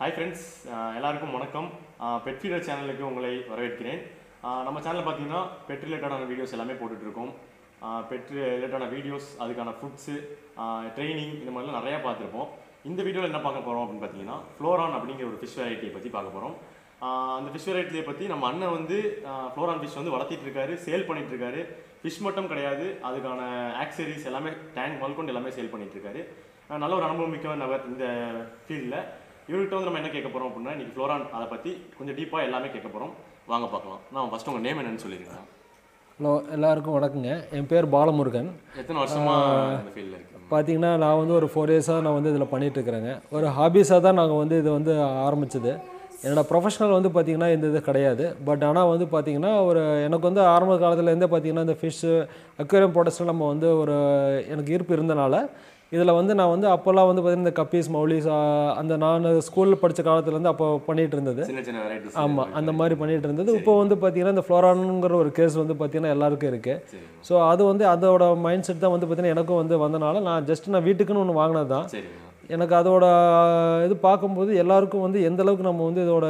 Hi friends எல்லாருக்கும் வணக்கம் bed feeder சேனலுக்கு உங்களை வரவேற்கிறேன் ஆஹ் நம்ம சேனலில் பார்த்தீங்கன்னா பெட் ரிலேட்டடான வீடியோஸ் எல்லாமே போட்டுட்டு இருக்கோம் பெட் ரிலேட்டடான வீடியோஸ் அதுக்கான ஃபுட்ஸு ட்ரைனிங் இந்த மாதிரிலாம் நிறையா பார்த்துருப்போம் இந்த வீடியோவில் என்ன பார்க்க போகிறோம் அப்படின்னு பார்த்தீங்கன்னா ஃப்ளோரான் அப்படிங்கிற ஒரு ஃபிஷ் வெரைட்டியை பற்றி பார்க்க போகிறோம் அந்த ஃபிஷ் வெரைட்டியை பற்றி நம்ம அண்ணன் வந்து ஃப்ளோரான் ஃபிஷ் வந்து வளர்த்திட்டு இருக்காரு சேல் பண்ணிட்டு இருக்காரு ஃபிஷ் மட்டும் கிடையாது அதுக்கான ஆக்சரிஸ் எல்லாமே டேங்க் முதற்கொண்டு எல்லாமே சேல் பண்ணிட்டு இருக்காரு ஆஹ் நல்ல ஒரு அனுபவம் மிக்க நபர் இந்த ஃபீல்டில் இவர்கிட்ட வந்து நம்ம என்ன கேட்க போகிறோம் அப்படின்னா இன்னைக்கு ஃப்ளோரான் அதை பற்றி கொஞ்சம் டீப்பாக எல்லாமே கேட்க போகிறோம் வாங்க பார்க்கலாம் நான் ஃபஸ்ட்டு உங்கள் நேம் என்னன்னு சொல்லியிருக்கேன் ஹலோ எல்லாருக்கும் வணக்கங்க என் பேர் பாலமுருகன் எத்தனை வருஷமா இந்த ஃபீல்டில் இருக்கு பார்த்தீங்கன்னா நான் வந்து ஒரு ஃபோர் இயர்ஸாக நான் வந்து இதில் பண்ணிகிட்ருக்கிறேங்க ஒரு ஹாபீஸாக தான் நாங்கள் வந்து இது வந்து ஆரம்பிச்சது என்னோடய ப்ரொஃபஷனல் வந்து பார்த்திங்கன்னா இந்த இது கிடையாது பட் ஆனால் வந்து பார்த்திங்கன்னா ஒரு எனக்கு வந்து ஆரம்ப காலத்துலேருந்தே பார்த்திங்கன்னா இந்த ஃபிஷ்ஷு அக்வேரியம் ப்ராடக்ட்ஸில் நம்ம வந்து ஒரு எனக்கு ஈர்ப்பு இருந்தனால இதில் வந்து நான் வந்து அப்போல்லாம் வந்து பார்த்திங்கன்னா இந்த கப்பீஸ் மௌலிஸ் ஆ, அந்த நான் ஸ்கூலில் படித்த காலத்துலேருந்து அப்போ பண்ணிகிட்டு இருந்தது சின்ன சின்ன வெரைட்டிஸ் ஆமாம் அந்த மாதிரி பண்ணிட்டு இருந்தது இப்போ வந்து பார்த்தீங்கன்னா இந்த ஃப்ளோரானுங்கிற ஒரு கேஸ் வந்து பார்த்தீங்கன்னா எல்லாருக்கும் இருக்குது சரி ஸோ அது வந்து அதோட மைண்ட் செட் தான் வந்து பார்த்தீங்கன்னா எனக்கும் வந்து வந்தனால நான் ஜஸ்ட் நான் வீட்டுக்குன்னு ஒன்று வாங்கினது தான் சரிங்க எனக்கு அதோட இது பார்க்கும்போது எல்லாருக்கும் வந்து எந்த அளவுக்கு நம்ம வந்து இதோட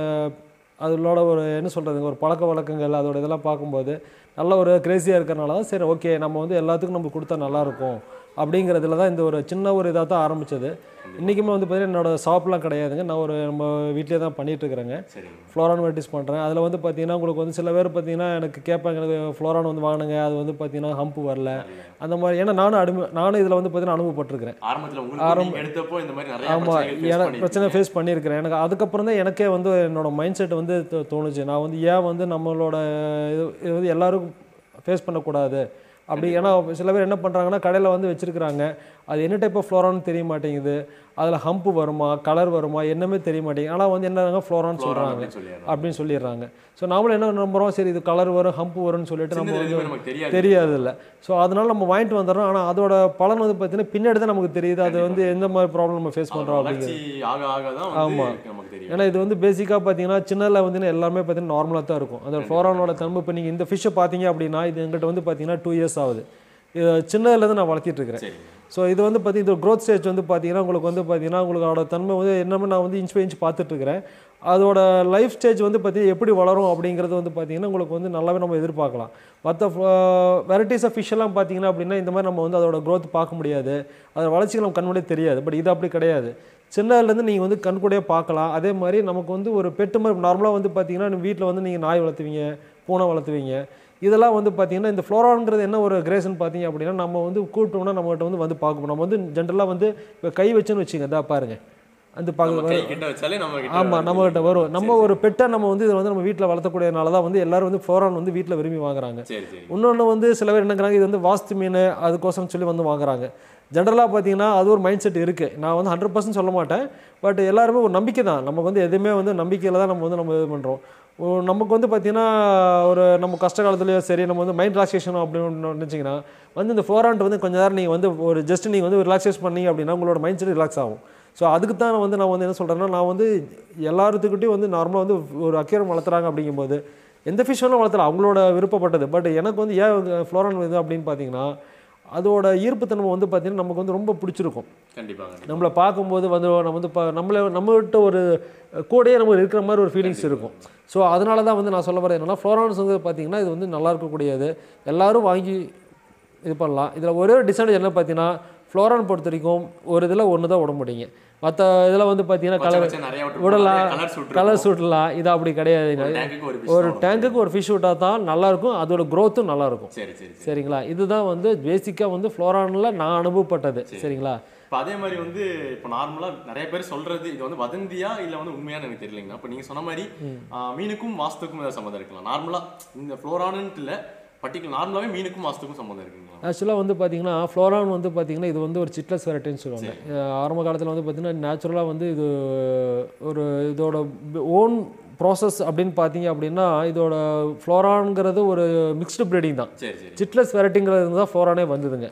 அதோட ஒரு என்ன சொல்கிறதுங்க ஒரு பழக்க வழக்கங்கள் அதோட இதெல்லாம் பார்க்கும்போது நல்ல ஒரு கிரேசியாக இருக்கிறனால தான் சரி ஓகே நம்ம வந்து எல்லாத்துக்கும் நம்ம கொடுத்தா நல்லாயிருக்கும் அப்படிங்கிறதுல தான் இந்த ஒரு சின்ன ஒரு இதாக தான் ஆரம்பித்தது இன்றைக்குமே வந்து பார்த்தீங்கன்னா என்னோட ஷாப்லாம் கிடையாதுங்க நான் ஒரு நம்ம வீட்டிலே தான் பண்ணிகிட்டு இருக்கிறேங்க சரிங்க ஃப்ளோரான் வெரைட்டிஸ் பண்ணுறேன் அதில் வந்து பார்த்தீங்கன்னா உங்களுக்கு வந்து சில பேர் பார்த்தீங்கன்னா எனக்கு கேட்பாங்க எனக்கு ஃப்ளோரான் வந்து வாங்கினுங்க அது வந்து பார்த்தீங்கன்னா ஹம்ப் வரல அந்த மாதிரி ஏன்னா நானும் அனுபவ நானும் இதில் வந்து பார்த்தீங்கன்னா அனுபவப்பட்டிருக்கிறேன் ஆரம்பத்தில் உங்களுக்கு நீங்க எடுத்தப்போ இந்த மாதிரி நிறைய ஆமாம் பிரச்சனைகள் face எனக்கு பண்ணிருக்கீங்க. பிரச்சனை ஃபேஸ் பண்ணியிருக்கிறேன் எனக்கு அதுக்கப்புறம் தான் எனக்கே வந்து என்னோட மைண்ட் செட் வந்து தோ- தோணுச்சு நான் வந்து ஏன் வந்து நம்மளோட இது இது வந்து எல்லாருக்கும் ஃபேஸ் பண்ணக்கூடாது அப்படி ஏன்னா சில பேர் என்ன பண்ணுறாங்கன்னா கடையில் வந்து வச்சுருக்கிறாங்க அது என்ன டைப் ஆஃப் ஃப்ளோரான்னு தெரிய மாட்டேங்குது அதில் ஹம்ப் வருமா கலர் வருமா என்னமே தெரிய மாட்டேங்குது ஆனால் வந்து என்ன ஃப்ளோரான்னு சொல்கிறாங்க அப்படின்னு சொல்லிடுறோம் அப்படின்னு சொல்லிடுறாங்க ஸோ நாமளும் என்ன நம்புறோம் சரி இது கலர் வரும் ஹம்ப் வரும்னு சொல்லிட்டு நம்ம சின்னதுல வந்து எதுவுமே நமக்கு தெரியாது தெரியாது இல்லை ஸோ அதனால நம்ம வாங்கிட்டு வந்துடுறோம் ஆனால் அதோட பலன் வந்து பார்த்தீங்கன்னா பின்னாடி தான் நமக்கு தெரியுது அது வந்து எந்த மாதிரி ப்ராப்ளம் நம்ம ஃபேஸ் அதோட பண்ணுறோம் அப்படிங்கிறது வளர்ச்சி ஆக ஆக தான் வந்து நமக்கு தெரியும் ஏன்னா இது வந்து பேசிக்காக பார்த்தீங்கன்னா சின்னதில் வந்து எல்லாமே பார்த்தீங்கன்னா நார்மலாக தான் இருக்கும் அந்த ஃப்ளோரானோட தன்மை இப்போ நீங்கள் இந்த ஃபிஷ்ஷை பார்த்தீங்க அப்படின்னா இது எங்கிட்ட வந்து பார்த்தீங்கன்னா டூ இயர்ஸ் ஆகுது இது சின்னதுலேருந்து நான் வளர்த்திட்டு இருக்கிறேன் சரிங்க ஸோ இது வந்து பார்த்தீங்கன்னா இது க்ரோத் ஸ்டேஜ் வந்து பார்த்தீங்கன்னா உங்களுக்கு வந்து பார்த்தீங்கன்னா உங்களுக்கு அதோட தன்மை வந்து என்னமே நான் வந்து இன்ச் பை இன்ச் பார்த்துட்டு இருக்கிறேன் அதோட லைஃப் ஸ்டேஜ் வந்து பார்த்தீங்கன்னா எப்படி வளரும் அப்படிங்கிறது வந்து பார்த்தீங்கன்னா உங்களுக்கு வந்து நல்லாவே நம்ம எதிர்பார்க்கலாம் மற்ற வெரைட்டிஸ் ஆஃப் ஃபிஷ் எல்லாம் பார்த்தீங்கன்னா அப்படின்னா இந்த மாதிரி நம்ம வந்து அதோட growth பார்க்க முடியாது அதோட வளர்ச்சிகள் நம்ம கண்முடியே தெரியாது பட் இது அப்படி கிடையாது சின்னதுலேருந்து நீங்கள் வந்து கண்கூடயே பார்க்கலாம் அதே மாதிரி நமக்கு வந்து ஒரு பெட்டு மாதிரி நார்மலாக வந்து பார்த்தீங்கன்னா வீட்டில் வந்து நீங்கள் நாய் வளர்த்துவீங்க பூனை வளர்த்துவீங்க இதெல்லாம் வந்து பார்த்தீங்கன்னா இந்த ஃப்ளோரான்ங்கிறது என்ன ஒரு கிரேஸ்னு பார்த்தீங்க அப்படின்னா நம்ம வந்து கூப்பிட்டோம்னா நம்மகிட்ட வந்து வந்து பார்க்கணும் நம்ம வந்து ஜென்ரலாக வந்து இப்போ கை வச்சுன்னு வச்சுங்க இதா பாருங்க அந்த நம்ம பார்க்க கை கிட்ட வச்சாலே நம்ம கிட்ட ஆமாம் நம்மகிட்ட வரும் நம்ம ஒரு பெட்டை நம்ம வந்து இதை வந்து நம்ம வீட்டில் வளர்த்தக்கூடியனால தான் வந்து எல்லாரும் வந்து ஃப்ளோரான் வந்து வீட்டில் விரும்பி வாங்குறாங்க சரி சரி இன்னொன்று வந்து சில பேர் என்னங்கிறாங்க இது வந்து வாஸ்து மீன் அதுக்கோசரம் சொல்லி வந்து வாங்குறாங்க ஜென்ரலாக பார்த்தீங்கன்னா அது ஒரு மைண்ட் செட் இருக்குது நான் வந்து ஹண்ட்ரட் பர்சன்ட் சொல்ல மாட்டேன் பட் எல்லாருமே ஒரு நம்பிக்கை தான் நம்ம வந்து எதுவுமே வந்து நம்பிக்கையில் தான் நம்ம வந்து நம்ம இது பண்ணுறோம் நமக்கு வந்து பார்த்தீங்கன்னா ஒரு நம்ம கஷ்ட காலத்துலேயோ சரி நம்ம வந்து மைண்ட் ரிலாக்ஸேஷன் அப்படின்னு நினச்சிங்கன்னா வந்து இந்த ஃப்ளோரான்ட் வந்து கொஞ்ச நேரம் நீங்கள் வந்து ஒரு ஜஸ்ட் நீங்கள் வந்து ரிலாக்ஸேஷன் பண்ணீங்க அப்படின்னா உங்களோட மைண்ட் செட் ரிலாக்ஸ் ஆகும் ஸோ அதுக்கு தான் வந்து நான் வந்து என்ன சொல்கிறேன்னா நான் வந்து எல்லாத்துக்கிட்டையும் வந்து நார்மலாக வந்து ஒரு அக்கியம் வளர்த்துறாங்க அப்படிங்கும்போது எந்த ஃபிஷ் வேணாலும் வளர்த்தலாம் அவங்களோட விருப்பப்பட்டது பட் எனக்கு வந்து ஏன் ஃப்ளோரான் இது அப்படின்னு பார்த்தீங்கன்னா அதோட ஈர்ப்புத்தன்மை வந்து பார்த்தீங்கன்னா நமக்கு வந்து ரொம்ப பிடிச்சிருக்கும் கண்டிப்பா கண்டிப்பா நம்மளை பார்க்கும்போது வந்து நம்ம வந்து பா நம்மளை நம்மகிட்ட ஒரு கூடயே நம்ம இருக்கிற மாதிரி ஒரு ஃபீலிங்ஸ் இருக்கும் ஸோ அதனால தான் வந்து நான் சொல்ல வரது என்னன்னா ஃப்ளோரான்ஸ் வந்து பார்த்தீங்கன்னா இது வந்து நல்லா இருக்கக்கூடியது எல்லாரும் வாங்கி இது பண்ணலாம் இதில் ஒரே ஒரு டிஸ்அட்வான்டேஜ் என்ன பார்த்தீங்கன்னா ஃப்ளோரான் பொறுத்த வரைக்கும் ஒரு இதில் ஒன்று தான் விட முடியுங்க மற்ற இதில் வந்து பார்த்தீங்கன்னா பச்சை கலர் பச்சை நிறைய விட்டு விடலாம் கலர் சூட் கலர் சூட்டலாம் இது அப்படி கிடையாது டேங்குக்கு ஒரு ஒரு fish டேங்குக்கு ஒரு ஃபிஷ் விட்டால் தான் நல்லாயிருக்கும் அதோட க்ரோத்தும் நல்லாயிருக்கும் சரி சரி சரி சரிங்களா இதுதான் வந்து பேசிக்காக வந்து ஃப்ளோரானில் நான் அனுபவப்பட்டது சரிங்களா இப்போ அதே மாதிரி வந்து இப்போ நார்மலா நிறைய பேர் சொல்றது இது வந்து வதந்தியா இல்ல வந்து உண்மையான்னு எனக்கு தெரியலைங்கண்ணா இப்போ நீங்க சொன்ன மாதிரி ஆ, மீனுக்கும் வாஸ்துக்கும் ஏதாவது சம்மந்தம் இருக்கலாம் நார்மலா இந்த ஃப்ளோரானுன்ட்டு இல்ல பர்டிகுலர் நார்மலாவே மீனுக்கும் வாஸ்துக்கும் சம்மந்தம் இருக்குங்களா ஆக்சுவலாக வந்து பார்த்தீங்கன்னா ஃப்ளோரான் வந்து பார்த்தீங்கன்னா இது வந்து ஒரு சிட்லஸ் வெரைட்டின்னு சொல்லுவாங்க அஹ் ஆரம்ப காலத்தில் வந்து பார்த்தீங்கன்னா நேச்சுரலாக வந்து இது ஒரு இதோட ஓன் ப்ராசஸ் அப்படின்னு பார்த்தீங்க அப்படின்னா இதோட ஃப்ளோரான்ங்கிறது ஒரு மிக்ஸ்டு ப்ரீடிங் தான் சரி சரி சிட்லஸ் வெரைட்டிங்கிறது தான் ஃப்ளோரானே வந்ததுங்க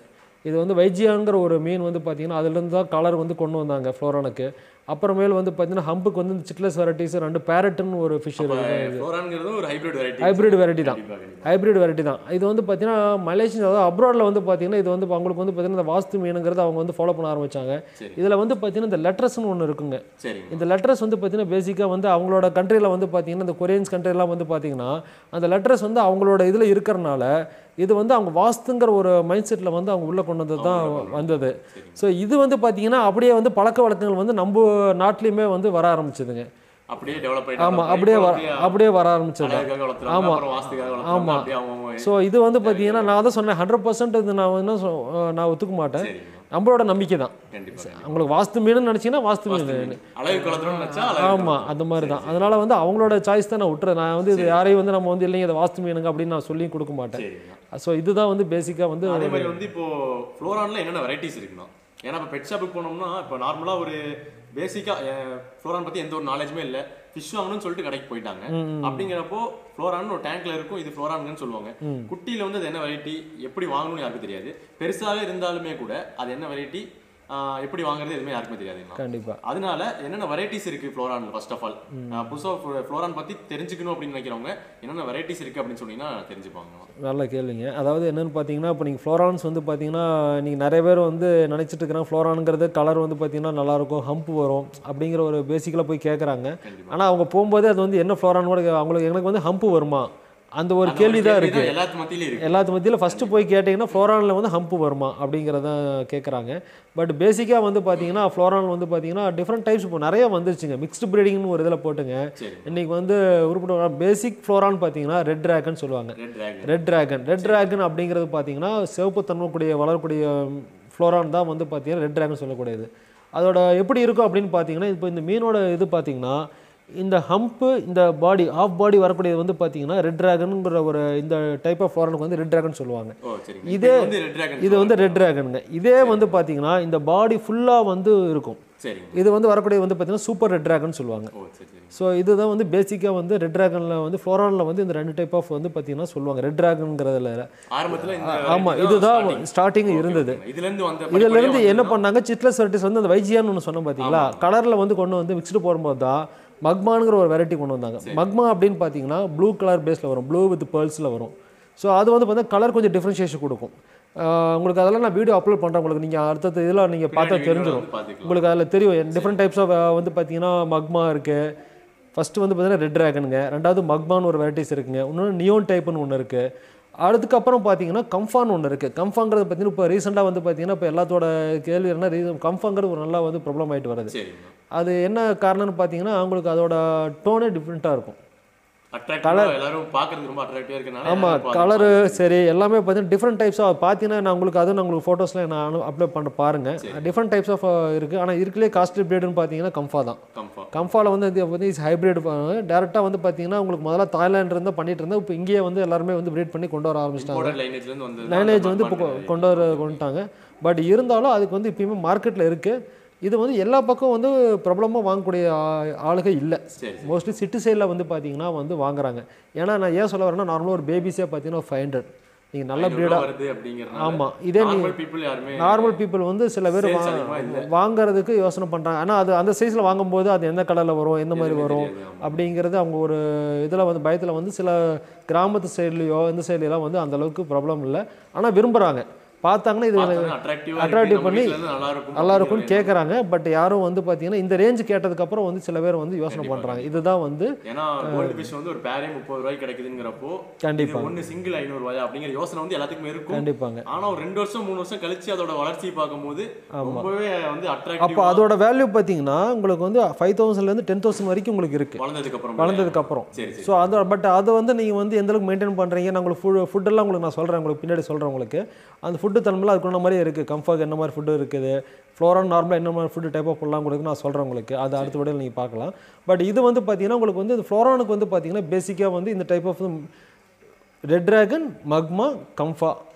இது வந்து வைஜியாங்கிற ஒரு மீன் வந்து பார்த்தீங்கன்னா அதுலேருந்து தான் கலர் வந்து கொண்டு வந்தாங்க ஃப்ளோரானுக்கு அப்புறமேல் வந்து பார்த்தீங்கன்னா ஹம்புக்கு வந்து இந்த சிட்லஸ் வெரைட்டிஸ் ரெண்டு பேரட்டுன்னு ஒரு ஃபிஷ் இருக்கு ஃப்ளோரான்ங்கிறது ஒரு ஹைபிரிட் வெரைட்டி ஹைப்ரிட் வெரைட்டி தான் கண்டிப்பா கண்டிப்பா ஹைப்ரிட் வெரைட்டி தான் இது வந்து பார்த்தீங்கன்னா மலேசியன் அதாவது அப்ராடில் வந்து பார்த்தீங்கன்னா இது வந்து அவங்களுக்கு வந்து பார்த்தீங்கன்னா இந்த வாஸ்து மீனுங்கிறது அவங்க வந்து ஃபாலோ பண்ண ஆரம்பிச்சாங்க சரி. இதில் வந்து பார்த்தீங்கன்னா இந்த லெட்டர்ஸ்னு ஒன்று இருக்குங்க சரிங்க இந்த லெட்டர்ஸ் வந்து பார்த்தீங்கன்னா பேசிக்காக வந்து அவங்களோட கண்ட்ரியில் வந்து பார்த்தீங்கன்னா இந்த கொரியன்ஸ் கண்ட்ரிலாம் வந்து பார்த்தீங்கன்னா அந்த லெட்டர்ஸ் வந்து அவங்களோட இதில் இருக்கிறனால இது வந்து அவங்க வாஸ்துங்கிற ஒரு மைண்ட் செட்டில் வந்து அவங்க உள்ளே கொண்டு வந்தது தான் வந்தது ஸோ இது வந்து பார்த்தீங்கன்னா அப்படியே வந்து பழக்க வழக்கங்கள் வந்து நம்ம நாட்டிலையுமே வந்து வர ஆரம்பிச்சதுங்க அப்படியே டெவலப் ஆயிட்டு ஆமாம் அப்படியே வர அப்படியே வர ஆரம்பிச்சது அழகாக வளர்த்துறாங்க ஆமா. அப்புறம் வாஸ்துக்காக வளர்த்துறாங்க அப்படியே அவங்க ஸோ இது வந்து பார்த்தீங்கன்னா நான் தான் சொன்னேன் ஹண்ட்ரட் பர்சன்ட் இது நான் என்ன சொ- நான் ஒத்துக்க மாட்டேன் சரிங்க நம்மளோட நம்பிக்கை தான் கண்டிப்பா உங்களுக்கு வாஸ்து மீன் நினச்சிங்கன்னா வாஸ்து மீன் அழகு குளத்துறோம்னு நினைச்சா அழகு ஆமாம் அந்த மாதிரி தான் அதனால வந்து அவங்களோட சாய்ஸ் தான் நான் விட்டுறேன் நான் வந்து இது யாரையும் வந்து நம்ம வந்து இல்லைங்க இதை வாஸ்து மீனுங்க அப்படின்னு நான் சொல்லியும் கொடுக்க மாட்டேன் சரிங்க ஸோ இதுதான் வந்து பேசிக்காக வந்து அதே மாதிரி வந்து இப்போ ஃப்ளோரான்ல என்னென்ன வெரைட்டிஸ் இருக்குன்னா ஏன்னா இப்போ பெட் ஷாப்புக்கு போனோம்னா இப்போ நார்மலா ஒரு பேசிக்கா ஃப்ளோரான் பத்தி எந்த ஒரு நாலேஜுமே இல்ல ஃபிஷ் வாங்கணும்னு சொல்லிட்டு கடைக்கு போயிட்டாங்க அப்படிங்கிறப்போ ஃப்ளோரான் ஒரு டேங்க்ல இருக்கும் இது ஃப்ளோரான்னு சொல்லுவாங்க குட்டியில வந்து அது என்ன வெரைட்டி எப்படி வாங்கணும்னு யாருக்கும் தெரியாது பெருசாவே இருந்தாலுமே கூட அது என்ன வெரைட்டி எப்படி வாங்குறது எதுவுமே யாருக்குமே தெரியாதுங்களா கண்டிப்பாக அதனால என்னென்ன வெரைட்டிஸ் இருக்கு ஃப்ளோரான்ல ஃபர்ஸ்ட் ஆஃப் ஆல் புதுசாக ஃப்ளோரான் பத்தி தெரிஞ்சுக்கணும் அப்படின்னு நினைக்கிறவங்க என்னென்ன வெரைட்டிஸ் இருக்கு அப்படின்னு சொன்னீங்கன்னா தெரிஞ்சுப்பாங்க நல்ல கேள்விங்க அதாவது என்னென்னு பார்த்தீங்கன்னா இப்போ நீங்கள் ஃப்ளோரான்ஸ் வந்து பார்த்தீங்கன்னா நீங்கள் நிறைய பேர் வந்து நினச்சிட்டு இருக்கிறாங்க ஃப்ளோரானுங்கிறது கலர் வந்து பார்த்தீங்கன்னா நல்லாயிருக்கும் ஹம்ப் வரும் அப்படிங்கிற ஒரு பேசிக்கலாக போய் கேட்குறாங்க கண்டிப்பா ஆனால் அவங்க போகும்போது அது வந்து என்ன ஃப்ளோரான் கூட கே- அவங்களுக்கு எனக்கு வந்து ஹம்ப் வருமா அந்த ஒரு கேள்வி தான் இருக்குது எல்லாத்து மத்தியிலும் இருக்கு எல்லாத்து மத்தியில் ஃபஸ்ட்டு போய் கேட்டிங்கன்னா ஃப்ளோரானில் வந்து ஹம்ப் வருமா அப்படிங்கிறத கேட்குறாங்க பட் பேசிக்காக வந்து பார்த்தீங்கன்னா ஃப்ளோரான் வந்து பார்த்தீங்கன்னா டிஃப்ரெண்ட் டைப்ஸ் இப்போ நிறைய வந்துருச்சுங்க மிக்ஸ்டு ப்ரீடிங்னு ஒரு இதில் போட்டுங்க சரி இன்றைக்கி வந்து உருப்பிட்ட பேசிக் ஃப்ளோரான் பார்த்தீங்கன்னா ரெட் ட்ராகன் சொல்லுவாங்க red dragon red dragon red dragon அப்படிங்கிறது பார்த்தீங்கன்னா சிவப்பு தன்மைக்கூடிய வளரக்கூடிய ஃப்ளோரான் தான் வந்து பார்த்தீங்கன்னா ரெட் டிராகன் சொல்லக்கூடியது அதோட எப்படி இருக்கும் அப்படின்னு பார்த்தீங்கன்னா இப்போ இந்த மீனோட இது பார்த்தீங்கன்னா இந்த ஹம்ப்பு இந்த பாடி ஆஃப் பாடி வரக்கூடியது வந்து பார்த்தீங்கன்னா ரெட் டிராகனுங்கிற ஒரு இந்த டைப் ஆஃப் ஃப்ளோரானுக்கு வந்து ரெட் டிராகன் சொல்லுவாங்க ஓ சரி இதே- வந்து ரெட் டிராகன் இது வந்து ரெட் டிராகனுங்க இதே வந்து பார்த்தீங்கன்னா இந்த பாடி ஃபுல்லாக வந்து இருக்கும் சரிங்க இது வந்து வரக்கூடியது வந்து பார்த்தீங்கன்னா சூப்பர் ரெட் டிராகன் சொல்லுவாங்க ஓ சரி சரி ஸோ இதுதான் வந்து பேசிக்காக வந்து ரெட் டிராகனில் வந்து ஃப்ளோரானில் வந்து இந்த ரெண்டு டைப் ஆஃப் வந்து பார்த்தீங்கன்னா சொல்லுவாங்க ரெட் டிராகனுங்கிறதுல ஆரம்பத்துல இந்த ஆமாம் variety இதுதான் starting. ஸ்டார்டிங் Okay, இருந்தது okay. இதுல இருந்து வந்த இதுல இருந்து படிப்படியா என்ன பண்ணாங்க சிட்லஸ் வெரைட்டிஸ் வந்து அந்த வைஜியான்னு ஒன்று சொன்னோம் பார்த்தீங்களா கலரில் வந்து கொண்டு வந்து மிக்ஸ்டு போடும்போது தான் மக்மானுங்கிற ஒரு வெரைட்டி கொண்டு வந்தாங்க மக்மா அப்படின்னு பார்த்தீங்கன்னா ப்ளூ கலர் பேஸில் வரும் ப்ளூ வித் பேர்ல்ஸில் வரும் ஸோ அது வந்து பார்த்தீங்கன்னா கலர் கொஞ்சம் டிஃப்ரென்ஷியேஷன் கொடுக்கும் ஆஹ் உங்களுக்கு அதெல்லாம் நான் வீடியோ அப்லோட் பண்ணுறேன் உங்களுக்கு நீங்கள் அடுத்தது இதில் நீங்கள் பார்த்தா பின்னாடி தெரிஞ்சிடும் வந்து பாத்துக்கலாம். உங்களுக்கு அதில் தெரியும் டிஃப்ரெண்ட் டைப்ஸ் ஆஃப் வந்து பார்த்தீங்கன்னா மக்மா இருக்குது ஃபஸ்ட்டு வந்து பார்த்தீங்கன்னா ரெட் ட்ராகனுங்க ரெண்டாவது மக்மான்னு ஒரு வெரைட்டிஸ் இருக்குங்க இன்னொன்று நியோன் டைப்புன்னு ஒன்று இருக்குது அதுக்கப்புறம் பார்த்தீங்கன்னா கம்ஃபான்னு ஒன்று இருக்குது கம்ஃபாங்கிறது பார்த்தீங்கன்னா இப்போ ரீசெண்டாக வந்து பார்த்தீங்கன்னா இப்போ எல்லாத்தோட கேள்வி என்ன ரீசன் கம்ஃபாங்கிறது ஒரு நல்லா வந்து ப்ராப்ளம் ஆகிட்டு வருது சரிங்க அது என்ன காரணம்னு பார்த்தீங்கன்னா அவங்களுக்கு அதோட டோனே டிஃப்ரெண்ட்டாக இருக்கும் அட்ராக்டிவா எல்லாரும் பாக்குறது ரொம்ப அட்ராக்டிவா இருக்கனால ஆமாம் எல்லாரும் பாத்து- கலரு சரி எல்லாமே பார்த்தீங்கன்னா டிஃப்ரெண்ட் டைப்ஸ் ஆஃப் பார்த்தீங்கன்னா நான் உங்களுக்கு அதுவும் நான் உங்களுக்கு ஃபோட்டோஸில் நான் அப்லோட் பண்ண பாருங்கள் டிஃப்ரெண்ட் டைப்ஸ் ஆஃப் இருக்குது ஆனால் இருக்கலே காஸ்ட்லி ப்ரீடுன்னு பார்த்தீங்கன்னா கம்ஃபா தான் கம்ஃபா கம்ஃபாவில் வந்து இது வந்து ஹைப்ரிட் டேரெக்டாக வந்து பார்த்தீங்கன்னா உங்களுக்கு முதல்ல தாய்லாந்து இருந்தால் பண்ணிட்டு இருந்தால் இப்போ இங்கேயே வந்து எல்லாருமே வந்து ப்ரீட் பண்ணி கொண்டு வர ஆரம்பிச்சிட்டாங்க இம்போர்ட்டட் லைனேஜ்ல இருந்து வந்தது லைனேஜ் வந்து இப்போ கொ- கொண்டு வர கொண்டுட்டாங்க பட் இருந்தாலும் அதுக்கு வந்து இப்பயுமே மார்க்கெட்டில் இருக்குது இது வந்து எல்லா பக்கம் வந்து பிரபலமாக வாங்கக்கூடிய ஆ- ஆளுக இல்லை சரி மோஸ்ட்லி சிட்டி சைடில் வந்து பார்த்தீங்கன்னா வந்து வாங்குறாங்க ஏன்னா நான் ஏன் சொல்ல வரேன்னா நார்மலாக ஒரு பேபிஸே பார்த்தீங்கன்னா ஃபைவ் ஹண்ட்ரட் நீங்கள் நல்ல ஐநூறு ப்ரீடாக ரூபா வருது அப்படிங்கறதுனால ஆமாம் இதே நீ நார்மல் பீப்புள் யாருமே நார்மல் பீப்புள் வந்து சில பேர் Sales வா- அதிகமா இல்ல. வாங்குறதுக்கு யோசனை பண்ணுறாங்க ஆனால் அது அந்த சைஸில் வாங்கும்போது அது எந்த கலரில் வரும் எந்த மாதிரி எதுவுமே வரும் தெரியாது, ஆமா. அப்படிங்கிறது அவங்க ஒரு இதில் வந்து பயத்தில் வந்து சில கிராமத்து சைட்லேயோ இந்த சைட்லாம் வந்து அந்த அளவுக்கு ப்ராப்ளம் இல்லை ஆனால் விரும்புகிறாங்க பார்த்தாங்கன்னா இது பார்த்தோன்னா attractive-ஆ இருக்கு. attractive நம்ம பண்ணி வீட்ல இருந்து நல்லா இருக்கும் நல்லா இருக்கும்னு அப்படிங்கிற கேட்குறாங்க பட் யாரும் வந்து பார்த்தீங்கன்னா இந்த ரேஞ்ச் கேட்டதுக்கப்புறம் வந்து சில பேர் வந்து யோசனை பண்ணுறாங்க இதுதான் வந்து ஏன்னா கோல்டு ஃபிஷ் வந்து ஒரு பேரே முப்பது ரூபாய்க்கு கிடைக்குதுங்கிறப்போ இது கண்டிப்பாக ஒன்னு சிங்கிள் ஐநூறு ரூபாயா அப்படிங்கிற யோசனை வந்து எல்லாத்துக்குமே இருக்கும் கண்டிப்பாங்க ஆனா ஒரு ரெண்டு வருஷம் மூணு வருஷம் கழிச்சு அதோட வளர்ச்சியை பார்க்கும்போது ரொம்பவே வந்து அப்போ அட்ராக்டிவ் அதோட வேல்யூ பார்த்தீங்கன்னா உங்களுக்கு வந்து ஃபைவ் தௌசண்ட்லேருந்து டென் தௌசண்ட் வரைக்கும் உங்களுக்கு இருக்குது வளர்ந்ததுக்கு அப்புறம் வளர்ந்ததுக்கு அப்புறம் சரி சரி ஸோ அது பட் அதை வந்து நீங்கள் வந்து எந்த அளவுக்கு மெயின்டைன் பண்ணுறீங்க நான் உங்களுக்கு ஃபுட் ஃபுட்டெல்லாம் உங்களுக்கு நான் சொல்கிறேன் உங்களுக்கு பின்னாடி சொல்கிறேன் உங்களுக்கு அந்த ஃபுட்டு தன்மையில் அதுக்குள்ள மாதிரி இருக்குது கம்ஃபர்ட் என்ன மாதிரி ஃபுட்டு இருக்குது ஃப்ளோரான் நார்மலாக என்ன மாதிரி ஃபுட்டு டைப் ஆஃப் ஃபுட்லாம் கொடுக்கு நான் சொல்கிறேன் உங்களுக்கு அது அடுத்த விடையில் நீங்கள் பார்க்கலாம் பட் இது வந்து பார்த்தீங்கன்னா உங்களுக்கு வந்து இந்த ஃப்ளோரானுக்கு வந்து பார்த்தீங்கன்னா பேசிக்காக வந்து இந்த type of red dragon magma kamfa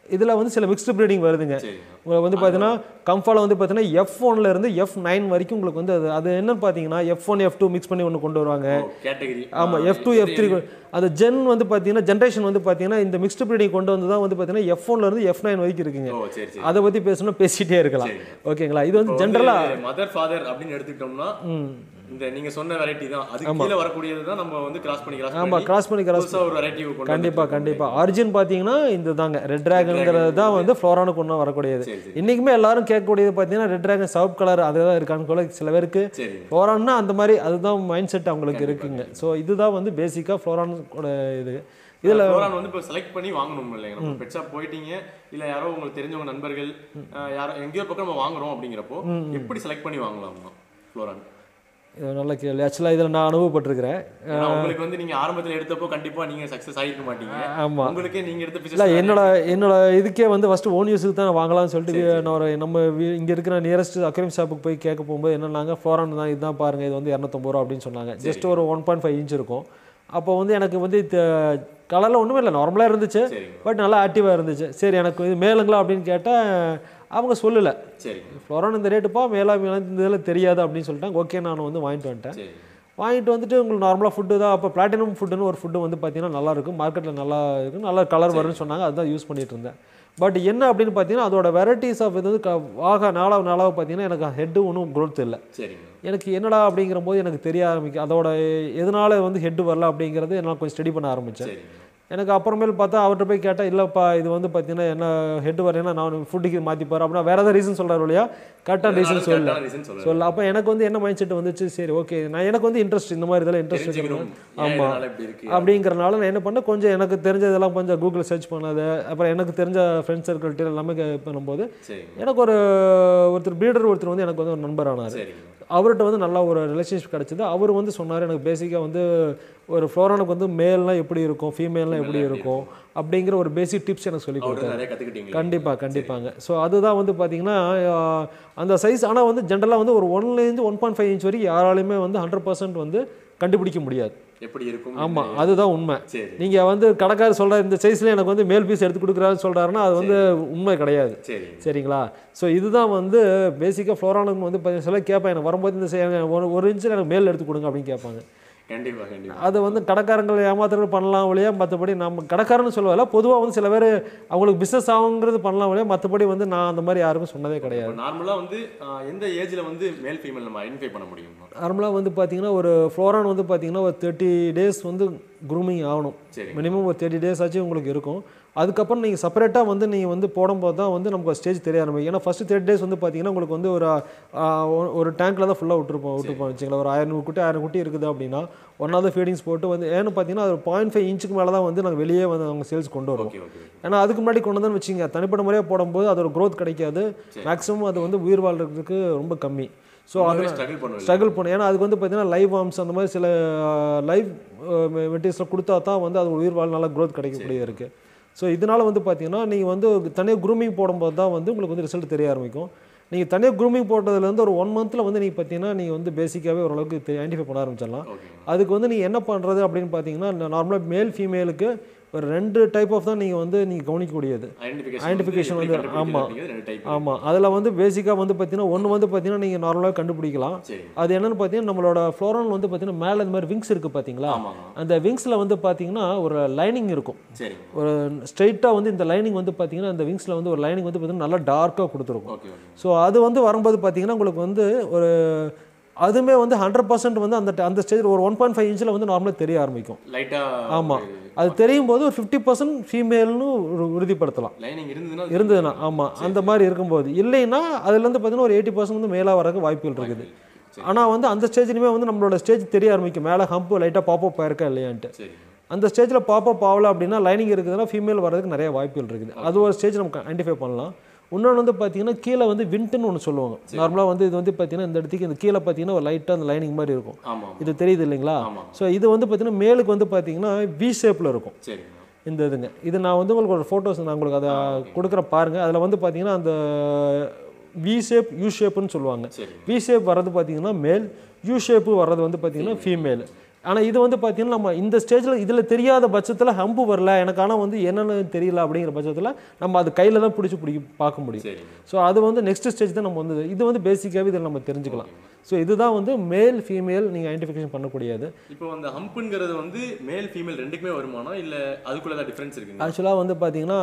இதில் வந்து சில மிக்ஸ்டு ப்ரீடிங் வருதுங்க சரிங்க உங்களுக்கு வந்து பார்த்தீங்கன்னா கம்ஃபால வந்து பார்த்தீங்கன்னா எஃப் ஒன்ல இருந்து எஃப் நைன் வரைக்கும் உங்களுக்கு வந்து அது அது என்னன்னு பார்த்தீங்கன்னா F one F two mix பண்ணி ஒன்று கொண்டு வருவாங்க கேட்டகரி ஆமாம் எஃப் டூ எஃப் த்ரீ அந்த ஜென் வந்து பார்த்தீங்கன்னா ஜென்ரேஷன் வந்து பார்த்தீங்கன்னா இந்த மிக்ஸ்டு ப்ரீடிங் கொண்டு வந்து தான் வந்து பார்த்தீங்கன்னா எஃப் இருந்து எஃப் நைன் வரைக்கும் இருக்குங்க ஓ சரி சரி அதை பற்றி பேசணும் பேசிட்டே இருக்கலாம் ஓகேங்களா இது வந்து ஜென்ரலாக மதர் ஃபாதர் அப்படின்னு எடுத்துக்கிட்டோம்னா இந்த நீங்க சொன்ன வெரைட்டி தான் அதுக்கு கீழே வரக்கூடியது தான் நம்ம வந்து கிராஸ் பண்ணி கிராஸ் ஆமாம் பண்ணி கிராஸ் பண்ணி கிராஸ் புதுசா ஒரு வெரைட்டி கொண்டு கண்டிப்பாக கண்டிப்பாக அர்ஜுன் பார்த்தீங்கன்னா இந்த தாங்க ரெட் டிராகன்ங்கிறது தான் வந்து ஃப்ளோரானுக்கு ஒன்றா வரக்கூடியது சரி சரி இன்றைக்குமே எல்லாரும் கேட்கக்கூடியது பார்த்தீங்கன்னா ரெட் டிராகன் சிவப்பு கலர் அதுதான் இருக்கான்னு கூட சில பேருக்கு சரி ஃப்ளோரான்னா அந்த மாதிரி அதுதான் மைண்ட் செட் அவங்களுக்கு இருக்குங்க ஸோ இதுதான் வந்து பேசிக்காக ஃப்ளோரானோட இது இதுல ஃப்ளோரான் வந்து இப்போ செலக்ட் பண்ணி வாங்கணும் இல்லைங்க நம்ம பெட் ஷாப் போயிட்டீங்க இல்ல யாரோ உங்களுக்கு தெரிஞ்சவங்க நண்பர்கள் அஹ், யாரோ எங்கேயோ பக்கம் நம்ம வாங்குறோம் அப்படிங்கிறப்போ எப்படி செலக்ட் பண்ணி வாங்கலாம் ஃப்ளோரான் இது நல்ல கேள்வி ஆக்சுவலாக இதில் நான் அனுபவப்பட்டிருக்கிறேன் ஏன்னா உங்களுக்கு வந்து நீங்க ஆரம்பத்துல எடுத்தப்போ கண்டிப்பா நீங்க சக்சஸ் ஆகிருக்க மாட்டீங்க ஆமாம் உங்களுக்கே நீங்க எடுத்த இல்லை பிசினஸ் என்னோட என்னோட இதுக்கே வந்து ஃபஸ்ட்டு ஓன் யூஸுக்கு தான் வாங்கலாம்னு சொல்லிட்டு நான் ஒரு நம்ம இங்கே இருக்கிற நியரஸ்ட் அக்ரிம் ஷாப்புக்கு போய் கேட்க போகும்போது என்னன்னாங்க ஃப்ளோரான் தான் இதுதான் பாருங்கள் இது வந்து இரநூத்தம்பது ரூபா அப்படின்னு சொன்னாங்க ஜஸ்ட் ஒரு ஒன் பாயிண்ட் ஃபைவ் இன்ச் இருக்கும் அப்போ வந்து எனக்கு வந்து கலரில் ஒன்றுமே இல்லை நார்மலாக இருந்துச்சு சரிங்க பட் நல்லா ஆக்டிவாக இருந்துச்சு சரி எனக்கு இது மேலுங்களா அப்படின்னு கேட்டால் அவங்க சொல்லலை சரிங்க ஃப்ளோரான் இந்த ரேட்டுப்பா மேலா மேலே இந்த இதில் தெரியாது அப்படின்னு சொல்லிட்டாங்க ஓகே நான் வந்து வாங்கிட்டு வந்துட்டேன் சரி வாங்கிட்டு வந்துட்டு உங்களுக்கு நார்மலாக ஃபுட்டு தான் அப்போ பிளாட்டினம் ஃபுட்டுன்னு ஒரு ஃபுட்டு வந்து பார்த்தீங்கன்னா நல்லா இருக்கும் மார்க்கெட்டில் நல்லா இருக்கும் நல்ல கலர் வரும்னு சொன்னாங்க அதுதான் யூஸ் பண்ணிட்டு இருந்தேன் பட் என்ன அப்படின்னு பார்த்தீங்கன்னா அதோட வெரைட்டிஸ் ஆஃப் இது வந்து க ஆக நாளாக நாளாக பார்த்தீங்கன்னா எனக்கு ஹெட்டு ஒன்றும் growth இல்லை சரிங்க எனக்கு என்னடா அப்படிங்கிற போது எனக்கு தெரிய ஆரம்பிக்கும் அதோட எதனால வந்து ஹெட்டு வரல அப்படிங்கிறது நான் கொஞ்சம் ஸ்டடி பண்ண ஆரம்பித்தேன் சரிங்க எனக்கு அப்புறமேல் பார்த்தா அவர்கிட்ட போய் கேட்டால் இல்லைப்பா இது வந்து பார்த்தீங்கன்னா என்ன ஹெட் வரேன்னா நான் ஃபுட்டுக்கு மாற்றிப்பார் அப்படின்னா வேறு ஏதாவது ரீசன் சொல்கிறார் இல்லையா கரெக்டாக ரீசன் சொல்லல கரெக்டான reason சொல்லுங்க சொல்ல அப்போ எனக்கு வந்து என்ன மைண்ட் செட் வந்துச்சு சரி ஓகே நான் எனக்கு வந்து இன்ட்ரெஸ்ட் இந்த மாதிரி இதெல்லாம் இன்ட்ரெஸ்ட் தெரிஞ்சுக்கணும் ஏன் ஆமா. இதனால இப்படி இருக்கு அப்படிங்கிறனால நான் என்ன பண்ணேன் கொஞ்சம் எனக்கு தெரிஞ்சதெல்லாம் கொஞ்சம் கூகுள் சர்ச் பண்ணது அப்புறம் எனக்கு தெரிஞ்ச ஃப்ரெண்ட்ஸ் சர்க்கிள்கிட்ட எல்லாமே கே- பண்ணும்போது சரிங்க எனக்கு ஒரு ஒருத்தர் பீடர் ஒருத்தர் வந்து எனக்கு வந்து ஒரு நண்பர் ஆனார் சரிங்க அவர்கிட்ட வந்து நல்ல ஒரு ரிலேஷன்ஷிப் கிடச்சிது அவர் வந்து சொன்னார் எனக்கு பேசிக்காக வந்து ஒரு ஃப்ளோரானுக்கு வந்து மேல்னால் எப்படி இருக்கும் ஃபீமேல்னால் எப்படி இருக்கும் அப்படிங்கிற ஒரு பேசிக் டிப்ஸ் எனக்கு சொல்லி கொடுத்தாரு அவர்கிட்ட நிறைய கத்துக்கிட்டீங்க கண்டிப்பாக கண்டிப்பாங்க ஸோ அதுதான் வந்து பார்த்தீங்கன்னா ஆஹ், அந்த சைஸ் ஆனால் வந்து ஜென்ரலாக வந்து ஒரு ஒன்லேருந்து ஒன் பாயிண்ட் ஃபைவ் இன்ச் வரைக்கும் யாராலையுமே வந்து ஹண்ட்ரட் பர்சன்ட் வந்து கண்டுபிடிக்க முடியாது எப்படி இருக்கும் ஆமாம் அதுதான் உண்மை சரி நீங்கள் வந்து கடைக்காரர் சொல்கிற இந்த சைஸில் எனக்கு வந்து மேல் பீஸ் எடுத்து கொடுக்குறாருன்னு சொல்கிறாருன்னா அது வந்து உண்மை கிடையாது சரி சரிங்களா ஸோ இதுதான் வந்து பேசிக்காக ஃப்ளோரானுக்கு வந்து பார்த்தீங்கன்னா சில கேட்பேன் எனக்கு வரும்போது இந்த சை- ஒரு ஒரு இன்ச்சில் எனக்கு மேல் எடுத்து கொடுங்க அப்படின்னு கேட்பாங்க கண்டிப்பா கண்டிப்பா அது வந்து கடைக்காரங்களை ஏமாத்துறது பண்ணலாம் ஒழியா மற்றபடி நம்ம கடைக்காரன்னு சொல்லவில்ல பொதுவாக வந்து சில பேர் அவங்களுக்கு பிஸ்னஸ் ஆகுங்கிறது பண்ணலாம் ஒழியா மற்றபடி வந்து நான் அந்த மாதிரி யாருக்கும் சொன்னதே கிடையாது நார்மலா வந்து ஆஹ், எந்த ஏஜ்ல வந்து மேல் ஃபீமேல் நம்ம ஐடென்டிஃபை பண்ண முடியும் நார்மலாக வந்து பார்த்தீங்கன்னா ஒரு ஃப்ளோரான் வந்து பார்த்தீங்கன்னா ஒரு தேர்ட்டி டேஸ் வந்து க்ரூமிங் ஆகணும் சரி மினிமம் ஒரு தேர்ட்டி டேஸ் ஆச்சு உங்களுக்கு இருக்கும் அதுக்கப்புறம் நீங்கள் செப்பரேட்டாக வந்து நீங்கள் வந்து போடும்போது தான் வந்து நமக்கு ஸ்டேஜ் தெரிய ஆரம்பிக்கும் ஏன்னா ஃபஸ்ட்டு தேர்ட்டி டேஸ் வந்து பார்த்தீங்கன்னா உங்களுக்கு வந்து ஒரு ஆ, ஒரு- ஒரு டேங்க்கில் தான் ஃபுல்லாக விட்டுருப்போம் விட்டுருப்போம் வச்சுங்களேன் ஒரு ஆயிரம் குட்டி ஆயிரம் குட்டி இருக்குது அப்படின்னா ஒன்றாவது ஃபீடிங்ஸ் போட்டு வந்து ஏன்னு பார்த்தீங்கன்னா அது பாயிண்ட் ஃபைவ் இன்ச்சுக்கு மேலே தான் வந்து நாங்கள் வெளியே வந்து நாங்கள் சேல்ஸ் கொண்டு வருவோம் ஓகே ஓகே ஏன்னா அதுக்கு முன்னாடி கொண்டு வந்து வச்சுங்க தனிப்பட்ட முறையாக போடும்போது அதோட growth கிடைக்காது மேக்ஸிமம் அது வந்து உயிர் வாழ்றதுக்கு ரொம்ப கம்மி ஸோ அது ஸ்ட்ரகிள் பண்ணுவோம் ஸ்ட்ரகிள் பண்ணும் ஏன்னா அதுக்கு வந்து பார்த்தீங்கன்னா லைவ் ஆர்ம்ஸ் அந்த மாதிரி சில லைவ் மெட்டீரியல்ஸில் கொடுத்தா தான் வந்து அது உயிர் வாழ் நல்லா growth கிடைக்கக்கூடியது இருக்குது ஸோ இதனால் வந்து பார்த்தீங்கன்னா நீங்கள் வந்து தனியாக க்ரூமிங் போடும்போது தான் வந்து உங்களுக்கு வந்து ரிசல்ட் தெரிய ஆரம்பிக்கும் நீங்கள் தனியாக க்ரூமிங் போட்டதுலேருந்து ஒரு ஒன் மந்தில் வந்து நீங்கள் பார்த்தீங்கன்னா நீங்கள் வந்து பேசிக்காகவே ஓரளவுக்கு ஐடென்டிஃபை பண்ண ஆரம்பிச்சிடலாம் ஓகே அதுக்கு வந்து நீங்கள் என்ன பண்ணுறது அப்படின்னு பார்த்தீங்கன்னா நார்மலாக மேல் ஃபீமேலுக்கு ஒரு ரெண்டு டைப் ஆஃப் தான் நீங்கள் வந்து நீங்கள் கவனிக்கக்கூடியது ஐடென்டிஃபிகேஷன் ஐடென்டிஃபிகேஷன் வந்து ஆமா. ரெண்டு டைப் ஆமாம் அதில் வந்து பேசிக்காக வந்து பார்த்தீங்கன்னா ஒன்று வந்து பார்த்தீங்கன்னா நீங்கள் நார்மலாக கண்டுபிடிக்கலாம் சரி அது என்னன்னு பார்த்தீங்கன்னா நம்மளோட ஃப்ளோரான் வந்து பார்த்தீங்கன்னா மேலே இந்த மாதிரி விங்ஸ் இருக்குது பார்த்தீங்களா ஆமாங்க அந்த விங்ஸில் வந்து பார்த்தீங்கன்னா ஒரு லைனிங் இருக்கும் சரிங்க ஒரு ஸ்ட்ரைட்டாக வந்து இந்த லைனிங் வந்து பார்த்தீங்கன்னா அந்த விங்ஸில் வந்து ஒரு லைனிங் வந்து பார்த்தீங்கன்னா நல்லா டார்க்காக கொடுத்துருக்கும் ஓகே ஓகே ஸோ அது வந்து வரும்போது பார்த்தீங்கன்னா உங்களுக்கு வந்து ஒரு அதுவுமே வந்து ஹண்ட்ரட் பர்சன்ட் வந்து அந்த அந்த ஸ்டேஜ் ஒரு ஒன் பாயிண்ட் ஃபைவ் இன்ச்சில் வந்து நார்மலாக தெரிய ஆரம்பிக்கும் லைட்டா ஆமா. அது தெரியும் போது ஒரு ஃபிஃப்டி பர்சன்ட் ஃபீமேல்னு ஒரு உறுதிப்படுத்தலாம் லைனிங் இருந்ததுன்னா இருந்ததுன்னா ஆமாம் அந்த மாதிரி இருக்கும்போது இல்லைன்னா அதுலேருந்து பார்த்தீங்கன்னா ஒரு எயிட்டி பர்சன்ட் வந்து மேலே வரக்கு வாய்ப்புகள் இருக்குது சரி. ஆனால் வந்து அந்த ஸ்டேஜ்லையுமே வந்து நம்மளோட ஸ்டேஜ் தெரிய ஆரம்பிக்கும் மேலே ஹம்பு லைட்டாக பாப்பப் ஆயிருக்கா இல்லையான்ட்டு சரி அந்த ஸ்டேஜில் பாப்பப் ஆகல அப்படின்னா லைனிங் இருக்குதுன்னா ஃபீமேல் வரதுக்கு நிறைய வாய்ப்புகள் இருக்குது அது ஒரு ஸ்டேஜ் நமக்கு ஐடென்டிஃபை பண்ணலாம் இன்னொன்று வந்து பார்த்தீங்கன்னா கீழே வந்து விண்ட்டுன்னு ஒன்று சொல்லுவாங்க நார்மலாக வந்து இது வந்து பார்த்தீங்கன்னா இந்த இடத்துக்கு இந்த கீழே பார்த்தீங்கன்னா ஒரு லைட்டாக அந்த லைனிங் மாதிரி இருக்கும் ஆமா இது தெரியுது இல்லைங்களா ஆமா ஸோ இது வந்து பார்த்தீங்கன்னா மேலுக்கு வந்து பார்த்தீங்கன்னா வி ஷேப்பில் இருக்கும் சரிங்க இந்த இதுங்க இது நான் வந்து உங்களுக்கு ஒரு ஃபோட்டோஸ் நான் உங்களுக்கு அதை கொடுக்குற பாருங்க அதில் வந்து பார்த்தீங்கன்னா அந்த வி ஷேப் யூ ஷேப்புன்னு சொல்லுவாங்க சரிங்க வி ஷேப் வர்றது பார்த்தீங்கன்னா மேல் யூ ஷேப்பு வர்றது வந்து பார்த்தீங்கன்னா ஃபீமேல் ஆனால் இது வந்து பார்த்தீங்கன்னா நம்ம இந்த ஸ்டேஜில் இதில் தெரியாத பட்சத்தில் ஹம்பு வரல எனக்கு ஆனால் வந்து என்னென்னு தெரியல அப்படிங்கிற பட்சத்தில் நம்ம அது கையில் தான் பிடிச்சி பிடிக்க பார்க்க முடியும் சரிங்க ஸோ அது வந்து நெக்ஸ்ட் ஸ்டேஜ் தான் நம்ம வந்து இது வந்து பேசிக்காகவே இதில் நம்ம தெரிஞ்சுக்கலாம் ஸோ இதுதான் வந்து மேல் ஃபீமேல் நீங்கள் ஐடென்டிஃபிகேஷன் பண்ணக்கூடியது இப்போ அந்த ஹம்புங்கிறது வந்து மேல் ஃபீமேல் ரெண்டுக்குமே வருமானா இல்ல அதுக்குள்ள ஏதாவது டிஃபரன்ஸ் இருக்குங்க ஆக்சுவலாக வந்து பார்த்தீங்கன்னா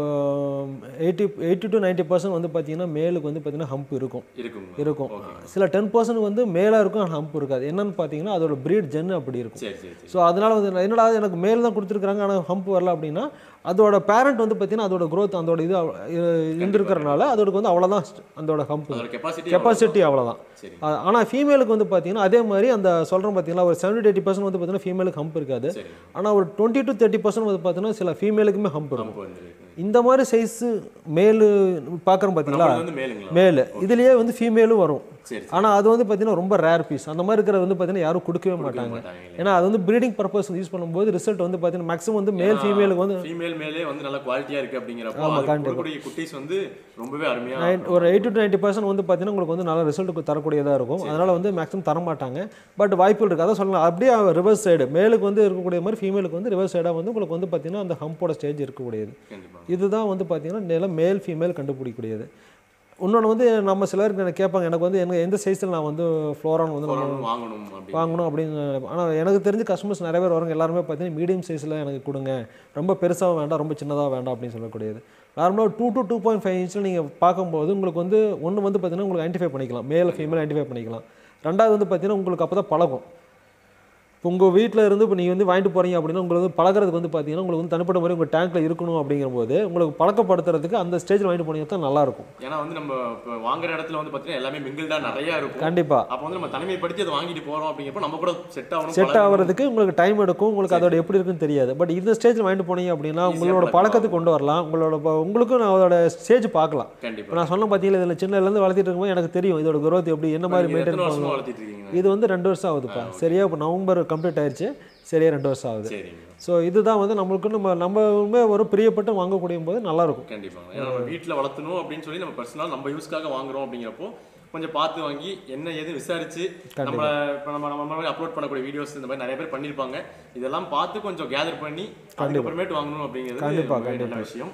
eighty eighty to ninety percent வந்து பார்த்தீங்கன்னா மேலுக்கு வந்து பார்த்தீங்கன்னா ஹம்ப் இருக்கும் இருக்குங்க இருக்கும் ஓகே சில டென் பர்சன்ட் வந்து மேலாக இருக்கும் ஆனால் ஹம்ப் இருக்காது என்னன்னு பார்த்தீங்கன்னா அதோட ப்ரீட் ஜென் அப்படி இருக்கும் சரி சரி சரி ஸோ அதனால வந்து நான் என்னடா எனக்கு மேல் தான் கொடுத்துருக்காங்க ஆனால் ஹம்ப் வரல அப்படின்னா அதோட பேரண்ட் வந்து பார்த்தீங்கன்னா அதோட growth அதோட இது அவ்- இ- இருந்திருக்கறனால அதோட வந்து அவ்வளோதான் அதோட ஹம்ப் அதோட கெப்பாசிட்டி கெப்பாசிட்டி அவ்வளோதான் சரி ஆனால் ஃபீமேலுக்கு வந்து பார்த்தீங்கன்னா அதே மாதிரி அந்த சொல்கிறோம் பார்த்தீங்களா ஒரு செவன்டி எயிட்டி பர்சன்ட் வந்து பார்த்தீங்கன்னா ஃபீமேலுக்கு ஹம்ப் இருக்காது சரி ஆனால் ஒரு டுவெண்ட்டி டு தேர்ட்டி பர்சன்ட் வந்து பார்த்தீங்கன்னா சில ஃபீமேலுக்குமே ஹம்ப் இருக்கும் ஹம்ப் வந்துருக்கு இந்த மாதிரி சைஸு மேலு பார்க்குறோம் பார்த்தீங்களா நம்மளுக்கு வந்து மேலுங்களா மேலு இதுலேயே வந்து ஃபீமேலும் வரும் சரி ஆனால் அது வந்து பார்த்தீங்கன்னா ரொம்ப ரேர் பீஸ் அந்த மாதிரி இருக்கிறது வந்து பார்த்தீங்கன்னா யாரும் கொடுக்கவே மாட்டாங்க மாட்டாங்க ஏன்னா அது வந்து ப்ரீடிங் பர்பஸ் யூஸ் பண்ணும்போது ரிசல்ட் வந்து பார்த்தீங்கன்னா மேக்ஸிமம் வந்து மேல் ஃபீமேலுக்கு வந்து ஃபீமேல் மேலே வந்து நல்ல குவாலிட்டியா இருக்கு அப்படிங்கிறப்போ ஆமா, அது கண்டிப்பா. கொடுக்கக்கூடிய குட்டீஸ் வந்து ரொம்பவே அருமையா நைன் ஒரு எயிட்டி டு நைன்ட்டி பர்சன்ட் வந்து பார்த்தீங்கன்னா உங்களுக்கு வந்து நல்ல ரிசல்ட் தரக்கூடியதாக இருக்கும் அதனால் வந்து மேக்ஸிமம் தர மாட்டாங்க பட் வாய்ப்புகள் இருக்குது அதான் சொல்லலாம் அப்படியே ரிவர்ஸ் சைடு மேலுக்கு வந்து இருக்கக்கூடிய மாதிரி ஃபீமேலுக்கு வந்து ரிவர்ஸ் சைடாக வந்து உங்களுக்கு வந்து பார்த்தீங்கன்னா அந்த ஹம்போட ஸ்டேஜ் இருக்கக்கூடியது கண்டிப்பா இதுதான் வந்து பார்த்தீங்கன்னா நில மேல் ஃபீமேல் கண்டுபிடிக்கக்கூடியது இன்னொன்று வந்து நம்ம சிலருக்கு எனக்கு கேட்பாங்க எனக்கு வந்து எனக்கு எந்த சைஸில் நான் வந்து ஃப்ளோரான் வந்து நம்ம போறோம் வாங்கணும் அப்படின்னு வாங்கணும் அப்படின்னு ஆனால் எனக்கு தெரிஞ்ச கஸ்டமர்ஸ் நிறைய பேர் வரவங்க எல்லாருமே பார்த்தீங்கன்னா மீடியம் சைஸில் எனக்கு கொடுங்க ரொம்ப பெருசாக வேண்டாம் ரொம்ப சின்னதாக வேண்டாம் அப்படின்னு சொல்லக்கூடியது நார்மலாக two to two point five இன்ச்சில் நீங்கள் பார்க்கும்போது உங்களுக்கு வந்து ஒன்று வந்து பார்த்தீங்கன்னா உங்களுக்கு ஐடென்டிஃபை பண்ணிக்கலாம் மேல் ஃபீமேல் ஐடென்டிஃபை பண்ணிக்கலாம் ரெண்டாவது வந்து பார்த்தீங்கன்னா உங்களுக்கு அப்போ தான் பழகும் இப்போ உங்கள் வீட்டில் இருந்து இப்போ நீங்கள் வந்து வாங்கிட்டு போகிறீங்க அப்படின்னா உங்களுக்கு வந்து பழகிறதுக்கு வந்து பார்த்தீங்கன்னா உங்களுக்கு வந்து தனிப்பட்ட முறை உங்கள் டேங்க்கில் இருக்கணும் அப்படிங்கும்போது உங்களுக்கு பழக்கப்படுத்துறதுக்கு அந்த ஸ்டேஜில் வாங்கிட்டு போனீங்க தான் நல்லாயிருக்கும் ஏன்னா வந்து நம்ம இப்போ வாங்குற இடத்துல வந்து பார்த்தீங்கன்னா எல்லாமே மிங்கிள்டா நிறைய இருக்கும் கண்டிப்பாக அப்போ வந்து நம்ம தனிமைப்படுத்தி அதை வாங்கிட்டு போறோம் அப்படிங்கிறப்ப நம்ம கூட செட் ஆகணும் செட் பழகணும். ஆகிறதுக்கு உங்களுக்கு டைம் எடுக்கும் உங்களுக்கு அதோட எப்படி இருக்குன்னு தெரியாது பட் இந்த ஸ்டேஜில் வாங்கிட்டு போனீங்க அப்படின்னா Easy ஆ உங்களோட பழக்கம் பழக்கத்துக்கு கொண்டு வரலாம் உங்களோட ப- உங்களுக்கும் நான் அதோட ஸ்டேஜ் பார்க்கலாம் இப்போ கண்டிப்பா நான் சொன்ன பார்த்தீங்களா இதில் சின்னதுலேருந்து வளர்த்திட்டு இருக்கும்போது எனக்கு தெரியும் இதோட growth எப்படி என்ன மாதிரி நீங்க மெயின்டைன் எத்தனை வருஷமா பண்ணலாம் வளர்த்திட்டு இருக்கீங்க இது வந்து ரெண்டு வருஷம் ஆகுதுப்பா சரியா இப்போ நவம்பர் கம்ப்ளீட் ஆயிடுச்சு சரியா ரெண்டு வருஷம் ஆகுது சரிங்க ஸோ இதுதான் வந்து நம்மளுக்கு நம்ம நம்ம ஒரு பிரியப்பட்டு வாங்கக்கூடிய போது நல்லாயிருக்கும் கண்டிப்பாங்க ஏன்னா நம்ம வீட்டில் வளர்த்தணும் அப்படின்னு சொல்லி நம்ம பர்சனலாக நம்ம யூஸ்க்காக வாங்குறோம் அப்படிங்கிறப்போ கொஞ்சம் பார்த்து வாங்கி என்ன ஏது விசாரிச்சு நம்ம இப்போ நம்ம நம்ம மாதிரி அப்லோட் பண்ணக்கூடிய வீடியோஸ் இந்த மாதிரி நிறைய பேர் பண்ணியிருப்பாங்க இதெல்லாம் பார்த்து கொஞ்சம் கேதர் பண்ணி அதுக்கப்புறமேட்டு வாங்கணும் அப்படிங்கிறது கண்டிப்பா, ரொம்பவே நல்ல விஷயம்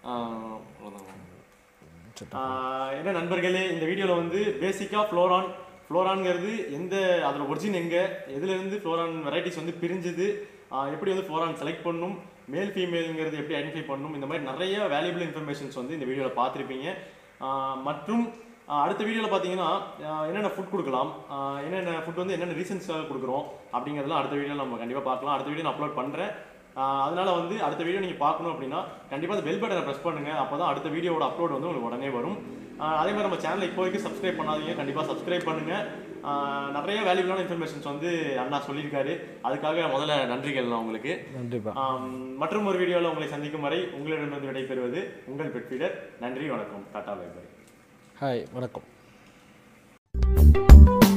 ஆஹ் அவ்வளவுதாங்க. ஆஹ் என்ன நண்பர்களே இந்த வீடியோவில் வந்து பேசிக்காக ஃப்ளோரான் ஃப்ளோரான்ங்கிறது எந்த அதோட ஒரிஜின் எங்கே எதுலேருந்து ஃப்ளோரான் வெரைட்டிஸ் வந்து பிரிஞ்சுது ஆஹ் எப்படி வந்து ஃப்ளோரான் செலக்ட் பண்ணணும் மேல் ஃபீமேலுங்கிறது எப்படி ஐடென்டிஃபை பண்ணணும் இந்த மாதிரி நிறைய வேல்யூபிள் இன்ஃபர்மேஷன்ஸ் வந்து இந்த வீடியோவில் பார்த்துருப்பீங்க ஆஹ் மற்றும் ஆஹ் அடுத்த வீடியோவில் பார்த்தீங்கன்னா ஆஹ் என்னென்ன ஃபுட் கொடுக்கலாம் ஆஹ் என்னென்ன ஃபுட் வந்து என்னென்ன ரீசன்ஸாக கொடுக்குறோம் அப்படிங்கிறதெல்லாம் அடுத்த வீடியோவில் நம்ம கண்டிப்பாக பார்க்கலாம் அடுத்த வீடியோ நான் அப்லோட் பண்ணுறேன் ஆஹ் அதனால வந்து அடுத்த வீடியோ நீங்கள் பார்க்கணும் அப்படின்னா கண்டிப்பாக அந்த பெல் பட்டனை ப்ரெஸ் பண்ணுங்க அப்போ தான் அடுத்த வீடியோவோட அப்லோட் வந்து உங்களுக்கு உடனே வரும் ஆஹ் அதே மாதிரி நம்ம சேனலை இப்போ வரைக்கும் சப்ஸ்கிரைப் பண்ணாதீங்க கண்டிப்பாக சப்ஸ்கிரைப் பண்ணுங்க ஆஹ் நிறைய வேல்யூபிளான இன்ஃபர்மேஷன்ஸ் வந்து அண்ணா சொல்லியிருக்காரு அதுக்காக முதல்ல நன்றிகள் நான் உங்களுக்கு கண்டிப்பாக ஆம், மற்றும் ஒரு வீடியோவில் உங்களை சந்திக்கும் வரை உங்களிடமிருந்து விடைபெறுவது உங்கள் பெட்ஃபீடர் நன்றி வணக்கம் டாடா பை பை ஹாய் வணக்கம்